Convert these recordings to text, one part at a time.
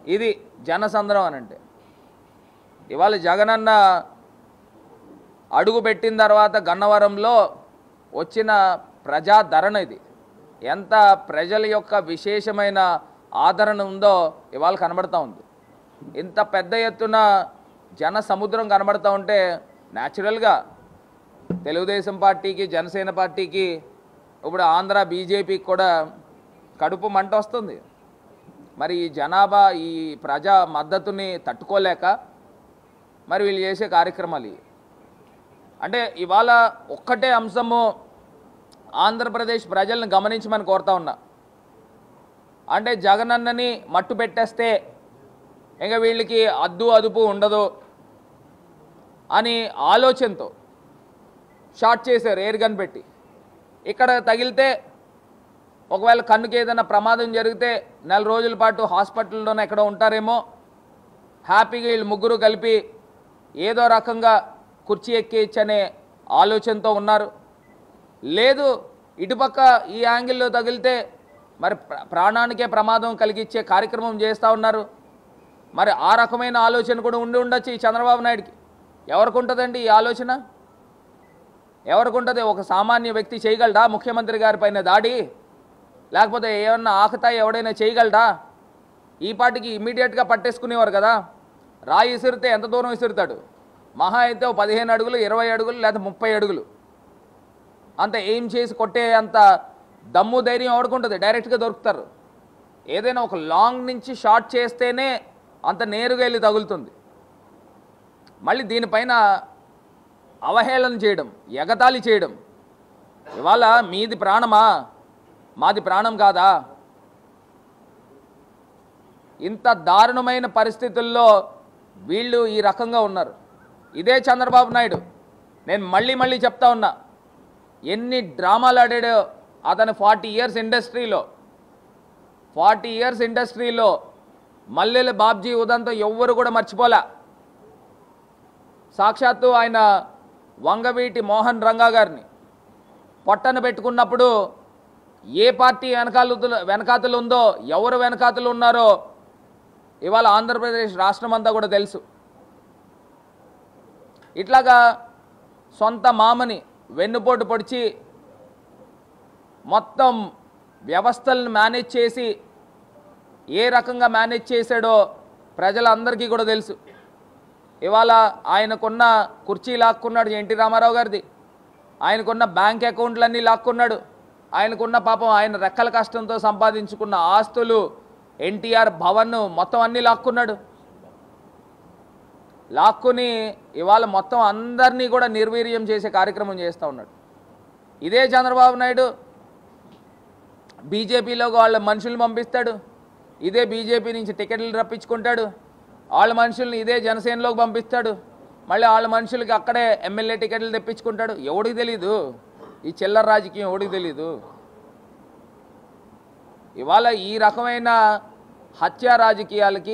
ఇది జనసంద్రం అని అంటే ఇవాళ జగనన్న అడుగు పెట్టిన తర్వాత గన్నవరంలో వచ్చిన ప్రజాదరణ ఇది ఎంత ప్రజల యొక్క విశేషమైన ఆదరణ ఉందో ఇవాళ కనబడతా ఉంది ఇంత పెద్ద ఎత్తున జన సముద్రం కనబడతా ఉంటే న్యాచురల్గా తెలుగుదేశం పార్టీకి జనసేన పార్టీకి ఇప్పుడు ఆంధ్ర బీజేపీకి కూడా కడుపు మంట వస్తుంది మరి ఈ జనాభా ఈ ప్రజా మద్దతుని తట్టుకోలేక మరి వీళ్ళు చేసే కార్యక్రమాలు ఇవి. అంటే ఇవాళ ఒక్కటే అంశము ఆంధ్రప్రదేశ్ ప్రజలను గమనించమని కోరుతా ఉన్నా అంటే జగనన్నని మట్టు పెట్టేస్తే ఇంకా వీళ్ళకి అద్దు అదుపు ఉండదు అని ఆలోచనతో షార్ట్ చేశారు ఎయిర్ గన్ పెట్టి ఇక్కడ తగిలితే ఒకవేళ కన్నుకి ఏదైనా ప్రమాదం జరిగితే నెల రోజుల పాటు హాస్పిటల్లోనే ఎక్కడో ఉంటారేమో హ్యాపీగా వీళ్ళు ముగ్గురు కలిపి ఏదో రకంగా కుర్చీ ఎక్కించనే ఆలోచనతో ఉన్నారు లేదు ఇటుపక్క ఈ యాంగిల్లో తగిలితే మరి ప్ర- ప్రాణానికే ప్రమాదం కలిగించే కార్యక్రమం చేస్తూ ఉన్నారు మరి ఆ రకమైన ఆలోచన కూడా ఉండి ఉండొచ్చు ఈ చంద్రబాబు నాయుడికి ఎవరికి ఉంటుందండి ఈ ఆలోచన ఎవరికి ఉంటుంది ఒక సామాన్య వ్యక్తి చేయగలడా ముఖ్యమంత్రి గారి పైన దాడి లేకపోతే ఏమన్నా ఆకతాయి ఎవడైనా చేయగలడా ఈ పాటికి ఇమీడియట్గా పట్టేసుకునేవారు కదా రాయి విసిరితే ఎంత దూరం విసురుతాడు మహా అయితే ఓ పదిహేను అడుగులు ఇరవై అడుగులు లేదా ముప్పై అడుగులు అంత ఏం చేసి కొట్టే అంత దమ్ము ధైర్యం ఎవడుకుంటుంది డైరెక్ట్గా దొరుకుతారు ఏదైనా ఒక లాంగ్ నుంచి షార్ట్ చేస్తేనే అంత నేరుగా వెళ్ళి తగులుతుంది మళ్ళీ దీనిపైన అవహేళన చేయడం ఎగతాళి చేయడం ఇవాళ మీది ప్రాణమా మాది ప్రాణం కాదా ఇంత దారుణమైన పరిస్థితుల్లో వీళ్ళు ఈ రకంగా ఉన్నారు ఇదే చంద్రబాబు నాయుడు నేను మళ్ళీ మళ్ళీ చెప్తా ఉన్నా ఎన్ని డ్రామాలు ఆడాడో అతను ఫార్టీ ఇయర్స్ ఇండస్ట్రీలో ఫార్టీ ఇయర్స్ ఇండస్ట్రీలో మల్లెల బాబ్జీ ఉదంతం ఎవ్వరు కూడా మర్చిపోలే సాక్షాత్తు ఆయన వంగవీటి మోహన్ రంగా గారిని పొట్టన పెట్టుకున్నప్పుడు ఏ పార్టీ వెనకాల వెనకాతలు ఉందో ఎవరు వెనకాతలు ఉన్నారో ఇవాళ ఆంధ్రప్రదేశ్ రాష్ట్రం అంతా కూడా తెలుసు ఇట్లాగా సొంత మామని వెన్నుపోటు పొడిచి మొత్తం వ్యవస్థలను మేనేజ్ చేసి ఏ రకంగా మేనేజ్ చేశాడో ప్రజలందరికీ కూడా తెలుసు ఇవాళ ఆయనకున్న కుర్చీ లాక్కున్నాడు ఎన్టీ రామారావు గారిది ఆయనకున్న బ్యాంక్ అకౌంట్లన్నీ లాక్కున్నాడు ఆయనకున్న పాపం ఆయన రెక్కల కష్టంతో సంపాదించుకున్న ఆస్తులు ఎన్టీఆర్ భవన్ మొత్తం అన్నీ లాక్కున్నాడు లాక్కుని ఇవాళ మొత్తం అందరినీ కూడా నిర్వీర్యం చేసే కార్యక్రమం చేస్తూ ఉన్నాడు ఇదే చంద్రబాబు నాయుడు బీజేపీలోకి వాళ్ళ మనుషులు పంపిస్తాడు ఇదే బీజేపీ నుంచి టికెట్లు రప్పించుకుంటాడు వాళ్ళ మనుషుల్ని ఇదే జనసేనలోకి పంపిస్తాడు మళ్ళీ వాళ్ళ మనుషులకి అక్కడే ఎమ్మెల్యే టికెట్లు తెప్పించుకుంటాడు ఎవడికి తెలీదు ఈ చిల్లర రాజకీయం ఎవడికి తెలీదు ఇవాళ ఈ రకమైన హత్యా రాజకీయాలకి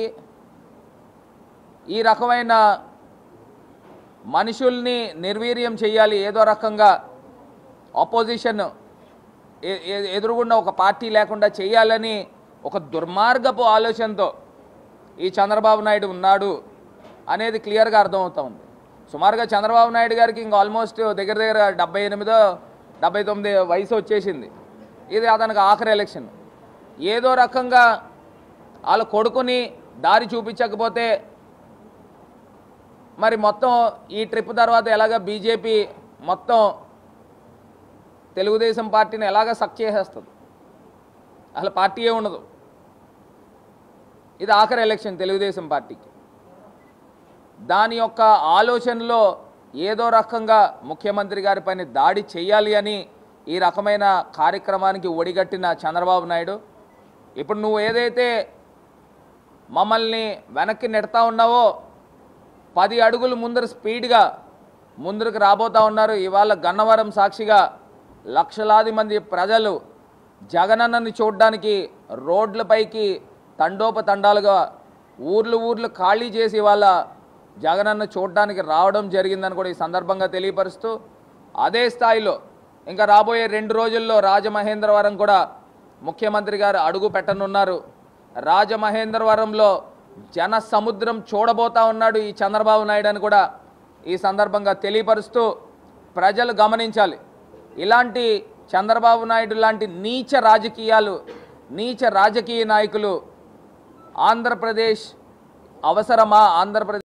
ఈ రకమైన మనుషుల్ని నిర్వీర్యం చేయాలి ఏదో రకంగా ఆపోజిషన్ ఎ- ఎ- ఎదురుగుండా ఒక పార్టీ లేకుండా చేయాలని ఒక దుర్మార్గపు ఆలోచనతో ఈ చంద్రబాబు నాయుడు ఉన్నాడు అనేది క్లియర్గా అర్థమవుతా ఉంది సుమారుగా చంద్రబాబు నాయుడు గారికి ఇంకా ఆల్మోస్ట్ దగ్గర దగ్గర డెబ్బై ఎనిమిదో డెబ్బై తొమ్మిది వయసు వచ్చేసింది ఇది అతనికి ఆఖరి ఎలక్షన్ ఏదో రకంగా వాళ్ళ కొడుకుని దారి చూపించకపోతే మరి మొత్తం ఈ ట్రిప్ తర్వాత ఎలాగ బీజేపీ మొత్తం తెలుగుదేశం పార్టీని ఎలాగ సక్ చేసేస్తుంది అసలు పార్టీయే ఉండదు ఇది ఆఖరి ఎలక్షన్ తెలుగుదేశం పార్టీకి దాని యొక్క ఆలోచనలో ఏదో రకంగా ముఖ్యమంత్రి గారి పైన దాడి చేయాలి అని ఈ రకమైన కార్యక్రమానికి ఒడిగట్టిన చంద్రబాబు నాయుడు ఇప్పుడు నువ్వు ఏదైతే మమ్మల్ని వెనక్కి నెడతా ఉన్నావో పది అడుగులు ముందర స్పీడ్గా ముందరకు రాబోతా ఉన్నారు ఇవాళ గన్నవరం సాక్షిగా లక్షలాది మంది ప్రజలు జగనన్నని చూడడానికి రోడ్లపైకి తండోపతండాలుగా ఊర్లు ఊర్లు ఖాళీ చేసి ఇవాళ జగనన్న చూడడానికి రావడం జరిగిందని కూడా ఈ సందర్భంగా తెలియపరుస్తూ అదే స్థాయిలో ఇంకా రాబోయే రెండు రోజుల్లో రాజమహేంద్రవరం కూడా ముఖ్యమంత్రి గారు అడుగు పెట్టనున్నారు రాజమహేంద్రవరంలో జన సముద్రం చూడబోతా ఉన్నాడు ఈ చంద్రబాబు నాయుడు అని కూడా ఈ సందర్భంగా తెలియపరుస్తూ ప్రజలు గమనించాలి ఇలాంటి చంద్రబాబు నాయుడు లాంటి నీచ రాజకీయాలు నీచ రాజకీయ నాయకులు ఆంధ్రప్రదేశ్ అవసరమా ఆంధ్రప్రదేశ్